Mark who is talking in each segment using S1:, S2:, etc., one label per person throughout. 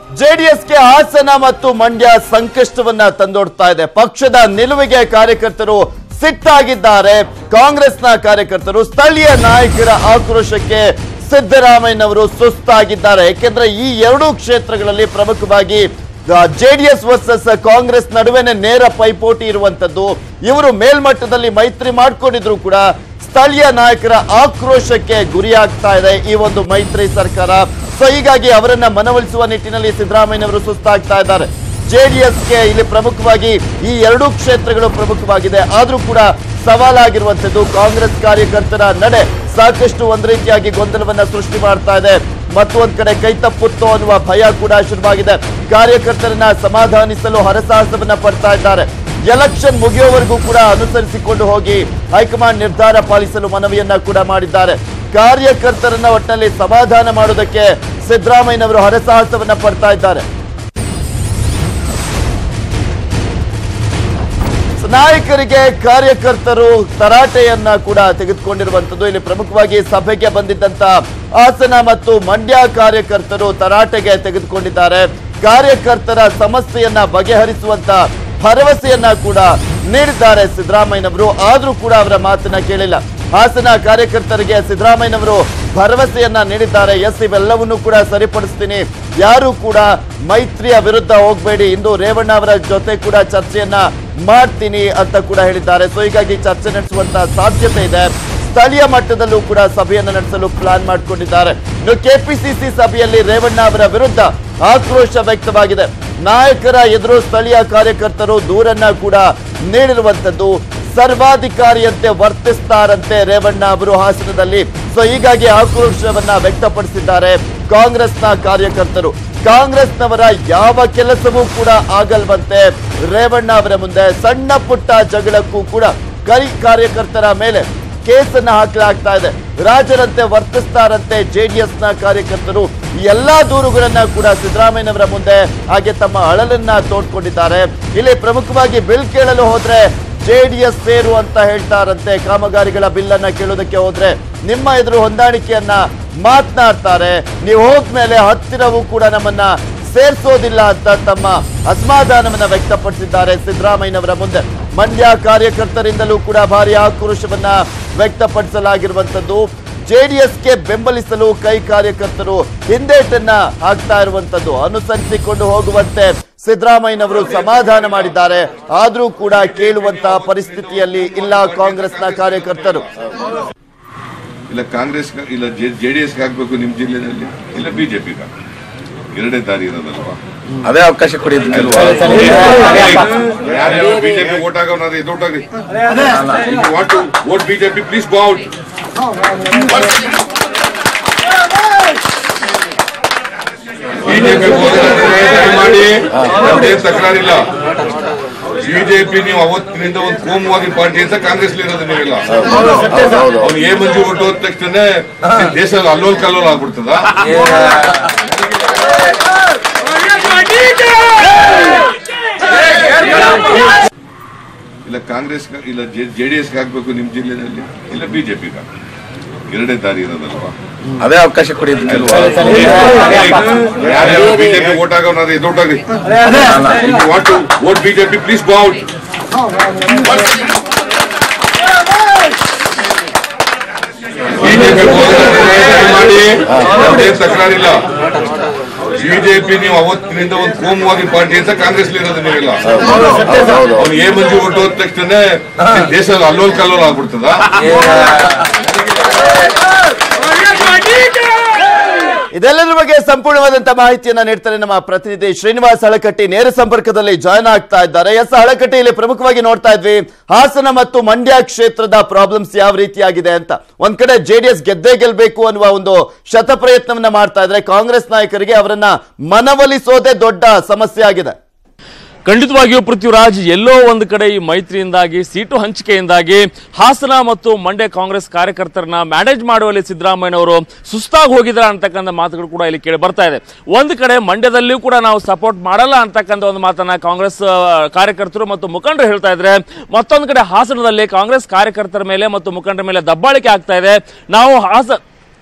S1: ಜೆಡಿಎಸ್ಗೆ ಹಾಸನ ಮತ್ತು ಮಂಡ್ಯ ಸಂಕಷ್ಟವನ್ನ ತಂದೊಡ್ತಾ ಇದೆ ಪಕ್ಷದ ನಿಲುವಿಗೆ ಕಾರ್ಯಕರ್ತರು ಸಿಟ್ಟಾಗಿದ್ದಾರೆ ಕಾಂಗ್ರೆಸ್ನ ಕಾರ್ಯಕರ್ತರು ಸ್ಥಳೀಯ ನಾಯಕರ ಆಕ್ರೋಶಕ್ಕೆ ಸಿದ್ದರಾಮಯ್ಯನವರು ಸುಸ್ತಾಗಿದ್ದಾರೆ ಯಾಕೆಂದ್ರೆ ಈ ಎರಡೂ ಕ್ಷೇತ್ರಗಳಲ್ಲಿ ಪ್ರಮುಖವಾಗಿ ಜೆಡಿಎಸ್ ವರ್ಸಸ್ ಕಾಂಗ್ರೆಸ್ ನಡುವೆನೆ ನೇರ ಪೈಪೋಟಿ ಇರುವಂತದ್ದು ಇವರು ಮೇಲ್ಮಟ್ಟದಲ್ಲಿ ಮೈತ್ರಿ ಮಾಡ್ಕೊಂಡಿದ್ರು ಕೂಡ ಸ್ಥಳೀಯ ನಾಯಕರ ಆಕ್ರೋಶಕ್ಕೆ ಗುರಿಯಾಗ್ತಾ ಇದೆ ಈ ಒಂದು ಮೈತ್ರಿ ಸರ್ಕಾರ ಸೊ ಹೀಗಾಗಿ ಅವರನ್ನ ಮನವೊಲಿಸುವ ನಿಟ್ಟಿನಲ್ಲಿ ಸಿದ್ದರಾಮಯ್ಯನವರು ಸುಸ್ತಾಗ್ತಾ ಇದ್ದಾರೆ ಜೆಡಿಎಸ್ಗೆ ಇಲ್ಲಿ ಪ್ರಮುಖವಾಗಿ ಈ ಎರಡೂ ಕ್ಷೇತ್ರಗಳು ಪ್ರಮುಖವಾಗಿದೆ ಆದ್ರೂ ಕೂಡ ಸವಾಲಾಗಿರುವಂತದ್ದು ಕಾಂಗ್ರೆಸ್ ಕಾರ್ಯಕರ್ತರ ನಡೆ ಸಾಕಷ್ಟು ಒಂದ್ ರೀತಿಯಾಗಿ ಗೊಂದಲವನ್ನ ಸೃಷ್ಟಿ ಮಾಡ್ತಾ ಇದೆ ಮತ್ತೊಂದ್ ಕಡೆ ಕೈ ತಪ್ಪುತ್ತೋ ಅನ್ನುವ ಭಯ ಕೂಡ ಶುರುವಾಗಿದೆ ಕಾರ್ಯಕರ್ತರನ್ನ ಸಮಾಧಾನಿಸಲು ಹರಸಾಹಸವನ್ನ ಪಡ್ತಾ ಇದ್ದಾರೆ ಎಲೆಕ್ಷನ್ ಮುಗಿಯೋವರೆಗೂ ಕೂಡ ಅನುಸರಿಸಿಕೊಂಡು ಹೋಗಿ ಹೈಕಮಾಂಡ್ ನಿರ್ಧಾರ ಪಾಲಿಸಲು ಮನವಿಯನ್ನ ಕೂಡ ಮಾಡಿದ್ದಾರೆ ಕಾರ್ಯಕರ್ತರನ್ನ ಒಟ್ಟಿನಲ್ಲಿ ಸಮಾಧಾನ ಮಾಡೋದಕ್ಕೆ ಸಿದ್ದರಾಮಯ್ಯನವರು ಹರಸಾಹಸವನ್ನ ಪಡ್ತಾ ಇದ್ದಾರೆ ನಾಯಕರಿಗೆ ಕಾರ್ಯಕರ್ತರು ತರಾಟೆಯನ್ನ ಕೂಡ ತೆಗೆದುಕೊಂಡಿರುವಂತದ್ದು ಇಲ್ಲಿ ಪ್ರಮುಖವಾಗಿ ಸಭೆಗೆ ಬಂದಿದ್ದಂತ ಹಾಸನ ಮತ್ತು ಮಂಡ್ಯ ಕಾರ್ಯಕರ್ತರು ತರಾಟೆಗೆ ತೆಗೆದುಕೊಂಡಿದ್ದಾರೆ ಕಾರ್ಯಕರ್ತರ ಸಮಸ್ಯೆಯನ್ನ ಬಗೆಹರಿಸುವಂತ ಭರವಸೆಯನ್ನ ಕೂಡ ನೀಡಿದ್ದಾರೆ ಸಿದ್ದರಾಮಯ್ಯನವರು ಆದ್ರೂ ಕೂಡ ಅವರ ಮಾತನ್ನ ಕೇಳಿಲ್ಲ ಹಾಸನ ಕಾರ್ಯಕರ್ತರಿಗೆ ಸಿದ್ದರಾಮಯ್ಯನವರು ಭರವಸೆಯನ್ನ ನೀಡಿದ್ದಾರೆ ಎಸ್ ಇವೆಲ್ಲವನ್ನೂ ಕೂಡ ಸರಿಪಡಿಸ್ತೀನಿ ಯಾರು ಕೂಡ ಮೈತ್ರಿಯ ವಿರುದ್ಧ ಹೋಗ್ಬೇಡಿ ಇಂದು ರೇವಣ್ಣ ಅವರ ಜೊತೆ ಕೂಡ ಚರ್ಚೆಯನ್ನ ಮಾಡ್ತೀನಿ ಅಂತ ಕೂಡ ಹೇಳಿದ್ದಾರೆ ಸೊ ಹೀಗಾಗಿ ಚರ್ಚೆ ನಡೆಸುವಂತ ಸಾಧ್ಯತೆ ಇದೆ ಸ್ಥಳೀಯ ಮಟ್ಟದಲ್ಲೂ ಕೂಡ ಸಭೆಯನ್ನು ನಡೆಸಲು ಪ್ಲಾನ್ ಮಾಡಿಕೊಂಡಿದ್ದಾರೆ ಇನ್ನು ಕೆಪಿಸಿಸಿ ಸಭೆಯಲ್ಲಿ ರೇವಣ್ಣ ಅವರ ವಿರುದ್ಧ ಆಕ್ರೋಶ ವ್ಯಕ್ತವಾಗಿದೆ ನಾಯಕರ ಎದುರು ಸ್ಥಳೀಯ ಕಾರ್ಯಕರ್ತರು ದೂರನ್ನ ಕೂಡ ನೀಡಿರುವಂತದ್ದು ಸರ್ವಾಧಿಕಾರಿಯಂತೆ ವರ್ತಿಸ್ತಾರಂತೆ ರೇವಣ್ಣ ಅವರು ಹಾಸನದಲ್ಲಿ ಸೊ ಹೀಗಾಗಿ ಆಕ್ರೋಶವನ್ನ ವ್ಯಕ್ತಪಡಿಸಿದ್ದಾರೆ ಕಾಂಗ್ರೆಸ್ನ ಕಾರ್ಯಕರ್ತರು ಕಾಂಗ್ರೆಸ್ನವರ ಯಾವ ಕೆಲಸವೂ ಕೂಡ ಆಗಲ್ವಂತೆ ರೇವಣ್ಣ ಅವರ ಮುಂದೆ ಸಣ್ಣ ಪುಟ್ಟ ಜಗಳಕ್ಕೂ ಕೂಡ ಕೈ ಕಾರ್ಯಕರ್ತರ ಮೇಲೆ ಕೇಸನ್ನ ಹಾಕಲಾಗ್ತಾ ಇದೆ ರಾಜರಂತೆ ವರ್ತಿಸ್ತಾರಂತೆ ಜೆಡಿಎಸ್ ನ ಕಾರ್ಯಕರ್ತರು ಈ ಎಲ್ಲಾ ದೂರುಗಳನ್ನ ಕೂಡ ಸಿದ್ದರಾಮಯ್ಯನವರ ಮುಂದೆ ಹಾಗೆ ತಮ್ಮ ಅಳಲನ್ನ ತೋಡ್ಕೊಂಡಿದ್ದಾರೆ ಇಲ್ಲಿ ಪ್ರಮುಖವಾಗಿ ಬಿಲ್ ಕೇಳಲು ಹೋದ್ರೆ ಜೆಡಿಎಸ್ ಸೇರು ಅಂತ ಹೇಳ್ತಾರಂತೆ ಕಾಮಗಾರಿಗಳ ಬಿಲ್ ಅನ್ನ ಕೇಳೋದಕ್ಕೆ ಹೋದ್ರೆ ನಿಮ್ಮ ಎದುರು ಹೊಂದಾಣಿಕೆಯನ್ನ ಮಾತನಾಡ್ತಾರೆ ನೀವು ಹೋದ್ಮೇಲೆ ಹತ್ತಿರವೂ ಕೂಡ ನಮ್ಮನ್ನ ಸೇರ್ಸೋದಿಲ್ಲ ಅಂತ ತಮ್ಮ ಅಸಮಾಧಾನವನ್ನ ವ್ಯಕ್ತಪಡಿಸಿದ್ದಾರೆ ಸಿದ್ದರಾಮಯ್ಯನವರ ಮುಂದೆ ಮಂಡ್ಯ ಕಾರ್ಯಕರ್ತರಿಂದಲೂ ಕೂಡ ಭಾರಿ ಆಕ್ರೋಶವನ್ನ ವ್ಯಕ್ತಪಡಿಸಲಾಗಿರುವಂತದ್ದು ಜೆಡಿಎಸ್ಗೆ ಬೆಂಬಲಿಸಲು ಕೈ ಕಾರ್ಯಕರ್ತರು ಹಿಂದೇಟನ್ನ ಹಾಕ್ತಾ ಇರುವಂತದ್ದು ಅನುಸರಿಸಿಕೊಂಡು ಹೋಗುವಂತೆ ಸಿದ್ದರಾಮಯ್ಯನವರು ಸಮಾಧಾನ ಮಾಡಿದ್ದಾರೆ ಆದ್ರೂ ಕೂಡ ಕೇಳುವಂತಹ ಪರಿಸ್ಥಿತಿಯಲ್ಲಿ ಇಲ್ಲ ಕಾಂಗ್ರೆಸ್ನ ಕಾರ್ಯಕರ್ತರು
S2: ಇಲ್ಲ ಕಾಂಗ್ರೆಸ್ ಇಲ್ಲ ಜೆಡಿಎಸ್ ಹಾಕ್ಬೇಕು ನಿಮ್ ಜಿಲ್ಲೆನಲ್ಲಿ ಇಲ್ಲ ಬಿಜೆಪಿ ಎರಡೇ ದಾರಿ ಇರೋದಲ್ವಾ
S3: ಅದೇ ಅವಕಾಶ ಕೊಡಿ
S2: ಯಾರ್ಯಾರು ಬಿಜೆಪಿ ವೋಟ್ ಆಗೋನಾದ್ರೆ ಇದು ಔಟಾಗಿ what vote BJP please go out BJP ಮಾಡಿ ನಮ್ದೇನ್ ತಕರಾರಿಲ್ಲ ಬಿಜೆಪಿ ನೀವು ಅವತ್ತಿನಿಂದ ಒಂದು ಕೋಮುವಾಗಿ ಪಾರ್ಟಿ ಅಂತ ಕಾಂಗ್ರೆಸ್ ಇರೋದು ನೀವೆಲ್ಲ ಅವ್ನು ಏ ಮಂಜು ಒಟ್ಟು ಹೋದ ತಕ್ಷಣ ದೇಶದಲ್ಲಿ ಅಲ್ಲೋಲ್ ಕಲ್ಲೋಲ್ ಆಗ್ಬಿಡ್ತದ ಇಲ್ಲ ಕಾಂಗ್ರೆಸ್ ಇಲ್ಲ ಜೆಡಿಎಸ್ ಹಾಕ್ಬೇಕು ನಿಮ್ ಜಿಲ್ಲೆನಲ್ಲಿ ಇಲ್ಲ ಬಿಜೆಪಿ ಎರಡೇ ದಾರಿ ಇರೋದಲ್ವಾ
S3: ಅದೇ ಅವಕಾಶ ಕೊಡಿ
S2: ಯಾರ್ಯಾರು ಬಿಜೆಪಿ ವೋಟ್ ಆಗೋನಾದ್ರೆ ಇದು ಔಟಾಗಿ what vote BJP please go out BJP ಮಾಡಿ ನಮ್ದೇನ್ ತಕರಾರಿಲ್ಲ ಬಿಜೆಪಿ ನೀವು ಅವತ್ತಿನಿಂದ ಒಂದು ಕೋಮುವಾಗಿ ಪಾರ್ಟಿ ಅಂತ ಕಾಂಗ್ರೆಸ್ ಇರೋದು ನೀವೆಲ್ಲ ಅವ್ನು ಏ ಮಂಜು ಒಟ್ಟು ಹೋದ ತಕ್ಷಣ ದೇಶದಲ್ಲಿ ಅಲ್ಲೋಲ್ ಕಲ್ಲೋಲ್ ಆಗ್ಬಿಡ್ತದ
S1: ಇದೆಲ್ಲದರ ಬಗ್ಗೆ ಸಂಪೂರ್ಣವಾದಂತಹ ಮಾಹಿತಿಯನ್ನ ನೀಡ್ತಾರೆ ನಮ್ಮ ಪ್ರತಿನಿಧಿ ಶ್ರೀನಿವಾಸ್ ಹಳಕಟ್ಟಿ ನೇರ ಸಂಪರ್ಕದಲ್ಲಿ ಜಾಯ್ನ್ ಆಗ್ತಾ ಇದ್ದಾರೆ ಎಸ್ ಹಳಕಟ್ಟಿ ಇಲ್ಲಿ ಪ್ರಮುಖವಾಗಿ ನೋಡ್ತಾ ಇದ್ವಿ ಹಾಸನ ಮತ್ತು ಮಂಡ್ಯ ಕ್ಷೇತ್ರದ ಪ್ರಾಬ್ಲಮ್ಸ್ ಯಾವ ರೀತಿಯಾಗಿದೆ ಅಂತ ಒಂದ್ ಕಡೆ ಜೆಡಿಎಸ್ ಗೆದ್ದೇ ಗೆಲ್ಬೇಕು ಅನ್ನುವ ಒಂದು ಶತಪ್ರಯತ್ನವನ್ನ ಮಾಡ್ತಾ ಇದ್ರೆ ಕಾಂಗ್ರೆಸ್ ನಾಯಕರಿಗೆ ಅವರನ್ನ ಮನವೊಲಿಸೋದೇ ದೊಡ್ಡ ಸಮಸ್ಯೆ ಆಗಿದೆ
S4: ಖಂಡಿತವಾಗಿಯೂ ಪೃಥ್ವಿರಾಜ್ ಎಲ್ಲೋ ಒಂದು ಕಡೆ ಈ ಮೈತ್ರಿಯಿಂದಾಗಿ ಸೀಟು ಹಂಚಿಕೆಯಿಂದಾಗಿ ಹಾಸನ ಮತ್ತು ಮಂಡ್ಯ ಕಾಂಗ್ರೆಸ್ ಕಾರ್ಯಕರ್ತರನ್ನ ಮ್ಯಾನೇಜ್ ಮಾಡುವಲ್ಲಿ ಸಿದ್ದರಾಮಯ್ಯನವರು ಸುಸ್ತಾಗಿ ಹೋಗಿದ್ದಾರೆ ಅಂತಕ್ಕಂಥ ಮಾತುಗಳು ಕೂಡ ಇಲ್ಲಿ ಕೇಳಿ ಬರ್ತಾ ಇದೆ ಒಂದು ಕಡೆ ಮಂಡ್ಯದಲ್ಲಿಯೂ ಕೂಡ ನಾವು ಸಪೋರ್ಟ್ ಮಾಡಲ್ಲ ಅಂತಕ್ಕಂಥ ಒಂದು ಮಾತನ್ನ ಕಾಂಗ್ರೆಸ್ ಆ, ಕಾರ್ಯಕರ್ತರು ಮತ್ತು ಮುಖಂಡರು ಹೇಳ್ತಾ ಇದ್ರೆ ಮತ್ತೊಂದು ಕಡೆ ಹಾಸನದಲ್ಲಿ ಕಾಂಗ್ರೆಸ್ ಕಾರ್ಯಕರ್ತರ ಮೇಲೆ ಮತ್ತು ಮುಖಂಡರ ಮೇಲೆ ದಬ್ಬಾಳಿಕೆ ಆಗ್ತಾ ಇದೆ ನಾವು ಹಾಸ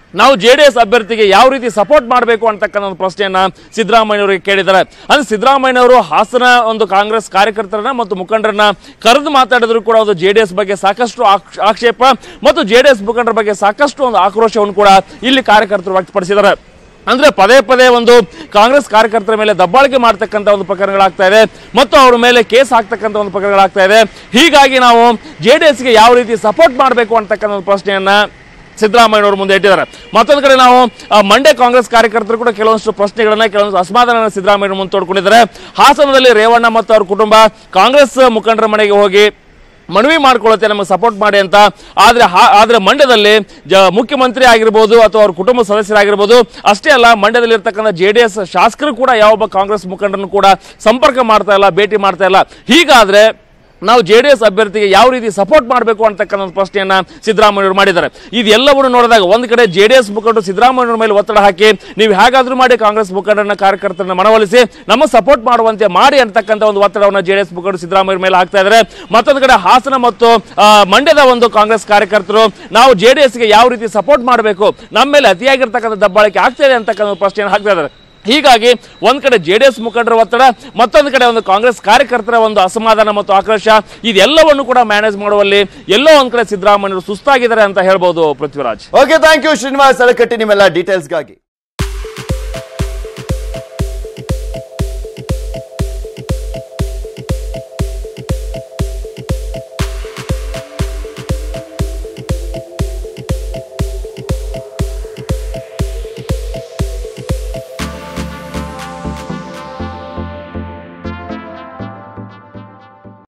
S4: ನಾವು ಜೆ ಡಿ ಎಸ್ ಅಭ್ಯರ್ಥಿಗೆ ಯಾವ ರೀತಿ ಸಪೋರ್ಟ್ ಮಾಡಬೇಕು ಅಂತಕ್ಕಂಥ ಒಂದು ಪ್ರಶ್ನೆಯನ್ನ ಸಿದ್ದರಾಮಯ್ಯನವರಿಗೆ ಕೇಳಿದ್ದಾರೆ ಅಂದ್ರೆ ಸಿದ್ದರಾಮಯ್ಯನವರು ಹಾಸನ ಒಂದು ಕಾಂಗ್ರೆಸ್ ಕಾರ್ಯಕರ್ತರನ್ನ ಮತ್ತು ಮುಖಂಡರನ್ನ ಕರೆದು ಮಾತಾಡಿದ್ರು ಕೂಡ ಒಂದು ಜೆ ಡಿ ಎಸ್ ಬಗ್ಗೆ ಸಾಕಷ್ಟು ಆಕ್ಷ- ಆಕ್ಷೇಪ ಮತ್ತು ಜೆ ಡಿ ಎಸ್ ಮುಖಂಡರ ಬಗ್ಗೆ ಸಾಕಷ್ಟು ಒಂದು ಆಕ್ರೋಶವನ್ನು ಕೂಡ ಇಲ್ಲಿ ಕಾರ್ಯಕರ್ತರು ವ್ಯಕ್ತಪಡಿಸಿದ್ದಾರೆ ಅಂದ್ರೆ ಪದೇ ಪದೇ ಒಂದು ಕಾಂಗ್ರೆಸ್ ಕಾರ್ಯಕರ್ತರ ಮೇಲೆ ದಬ್ಬಾಳಿಕೆ ಮಾಡ್ತಕ್ಕಂಥ ಒಂದು ಪ್ರಕರಣಗಳಾಗ್ತಾ ಇದೆ ಮತ್ತು ಅವ್ರ ಮೇಲೆ ಕೇಸ್ ಹಾಕ್ತಕ್ಕಂಥ ಒಂದು ಪ್ರಕರಣಗಳಾಗ್ತಾ ಇದೆ ಹೀಗಾಗಿ ನಾವು ಜೆ ಡಿ ಎಸ್ಗೆ ಯಾವ ರೀತಿ ಸಪೋರ್ಟ್ ಮಾಡಬೇಕು ಅಂತಕ್ಕಂಥ ಒಂದು ಪ್ರಶ್ನೆಯನ್ನ ಸಿದ್ದರಾಮಯ್ಯನವರು ಮುಂದೆ ಇಟ್ಟಿದ್ದಾರೆ ಮತ್ತೊಂದು ಕಡೆ ನಾವು ಆ, ಮಂಡ್ಯ ಕಾಂಗ್ರೆಸ್ ಕಾರ್ಯಕರ್ತರು ಕೂಡ ಕೆಲವೊಂದು ಪ್ರಶ್ನೆಗಳನ್ನ ಕೆಲವೊಂದು ಅಸಮಾಧಾನ ಸಿದ್ದರಾಮಯ್ಯ ಮುಂದೆ ತೋಡ್ಕೊಂಡಿದ್ದಾರೆ ಹಾಸನದಲ್ಲಿ ರೇವಣ್ಣ ಮತ್ತು ಅವ್ರ ಕುಟುಂಬ ಕಾಂಗ್ರೆಸ್ ಮುಖಂಡರ ಮನೆಗೆ ಹೋಗಿ ಮನವಿ ಮಾಡ್ಕೊಳ್ಳುತ್ತೆ ನಮಗೆ ಸಪೋರ್ಟ್ ಮಾಡಿ ಅಂತ ಆದ್ರೆ ಹಾ- ಆದ್ರೆ ಮಂಡ್ಯದಲ್ಲಿ ಜ ಮುಖ್ಯಮಂತ್ರಿ ಆಗಿರ್ಬೋದು ಅಥವಾ ಅವ್ರ ಕುಟುಂಬ ಸದಸ್ಯರಾಗಿರ್ಬೋದು ಅಷ್ಟೇ ಅಲ್ಲ ಮಂಡ್ಯದಲ್ಲಿ ಇರ್ತಕ್ಕಂಥ ಜೆ ಡಿ ಎಸ್ ಶಾಸಕರು ಕೂಡ ಯಾವೊಬ್ಬ ಕಾಂಗ್ರೆಸ್ ಮುಖಂಡರನ್ನು ಕೂಡ ಸಂಪರ್ಕ ಮಾಡ್ತಾ ಇಲ್ಲ ಭೇಟಿ ಮಾಡ್ತಾ ಇಲ್ಲ ಹೀಗಾದ್ರೆ ನಾವು ಜೆ ಡಿ ಎಸ್ ಅಭ್ಯರ್ಥಿಗೆ ಯಾವ ರೀತಿ ಸಪೋರ್ಟ್ ಮಾಡಬೇಕು ಅಂತಕ್ಕಂಥ ಒಂದು ಪ್ರಶ್ನೆಯನ್ನ ಸಿದ್ದರಾಮಯ್ಯವರು ಮಾಡಿದ್ದಾರೆ ಇದೆಲ್ಲವನ್ನು ನೋಡಿದಾಗ ಒಂದು ಕಡೆ ಜೆ ಡಿ ಎಸ್ ಮುಖಂಡರು ಸಿದ್ದರಾಮಯ್ಯವ್ರ ಮೇಲೆ ಒತ್ತಡ ಹಾಕಿ ನೀವು ಹೇಗಾದ್ರೂ ಮಾಡಿ ಕಾಂಗ್ರೆಸ್ ಮುಖಂಡರನ್ನ ಕಾರ್ಯಕರ್ತರನ್ನ ಮನವೊಲಿಸಿ ನಮ್ಮ ಸಪೋರ್ಟ್ ಮಾಡುವಂತೆ ಮಾಡಿ ಅಂತಕ್ಕಂಥ ಒಂದು ಒತ್ತಡವನ್ನು ಜೆ ಡಿ ಎಸ್ ಮುಖಂಡರು ಸಿದ್ದರಾಮಯ್ಯ ಮೇಲೆ ಹಾಕ್ತಾ ಇದ್ದಾರೆ ಮತ್ತೊಂದು ಕಡೆ ಹಾಸನ ಮತ್ತು ಆ, ಮಂಡ್ಯದ ಒಂದು ಕಾಂಗ್ರೆಸ್ ಕಾರ್ಯಕರ್ತರು ನಾವು ಜೆ ಡಿ ಎಸ್ಗೆ ಯಾವ ರೀತಿ ಸಪೋರ್ಟ್ ಮಾಡಬೇಕು ನಮ್ಮ ಮೇಲೆ ಅತಿಯಾಗಿರ್ತಕ್ಕಂಥ ದಬ್ಬಾಳಿಕೆ ಆಗ್ತಾ ಇದೆ ಅಂತಕ್ಕಂಥ ಒಂದು ಪ್ರಶ್ನೆಯನ್ನು ಹಾಕ್ತಾ ಇದ್ದಾರೆ ಹೀಗಾಗಿ ಒಂದ್ ಕಡೆ ಜೆ ಡಿ ಎಸ್ ಮುಖಂಡರ ಒತ್ತಡ ಮತ್ತೊಂದು ಕಡೆ ಒಂದು ಕಾಂಗ್ರೆಸ್ ಕಾರ್ಯಕರ್ತರ ಒಂದು ಅಸಮಾಧಾನ ಮತ್ತು ಆಕ್ರೋಶ ಇದೆಲ್ಲವನ್ನು ಕೂಡ ಮ್ಯಾನೇಜ್ ಮಾಡುವಲ್ಲಿ ಎಲ್ಲೋ ಒಂದ್ ಕಡೆ ಸಿದ್ದರಾಮಯ್ಯರು ಸುಸ್ತಾಗಿದ್ದಾರೆ ಅಂತ ಹೇಳ್ಬೋದು Prithviraj
S1: okay thank you Srinivas Alakatti ನಿಮ್ಮೆಲ್ಲ ಡೀಟೇಲ್ಸ್ಗಾಗಿ